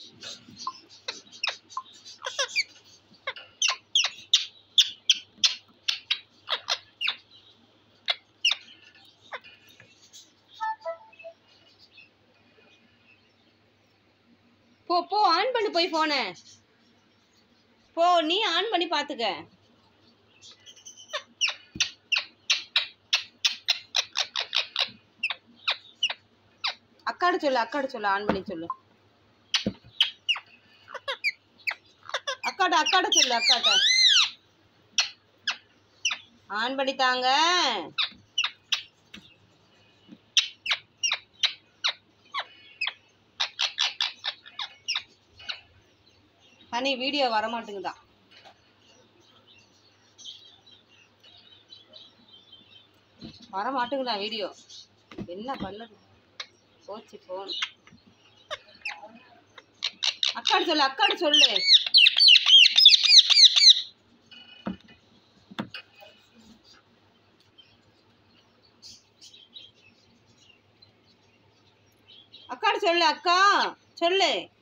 போ போ ஆன் பண்ணு போய் போன போ நீ ஆன் பண்ணி பாத்துக்க அக்காட சொல்லு அக்காட சொல்லு ஆன் பண்ணி சொல்லு அக்காட அக்காட சொல்லு அக்காட்ட ஆன் பண்ணி தாங்க ஹனி வீடியோ வர மாட்டேங்குதா வர மாட்டேங்குதா வீடியோ என்ன பண்ணுது போச்சு போன் அக்காடு சொல்லு அக்காடு சொல்லு அக்காடு சொல்லு அக்கா சொல்லு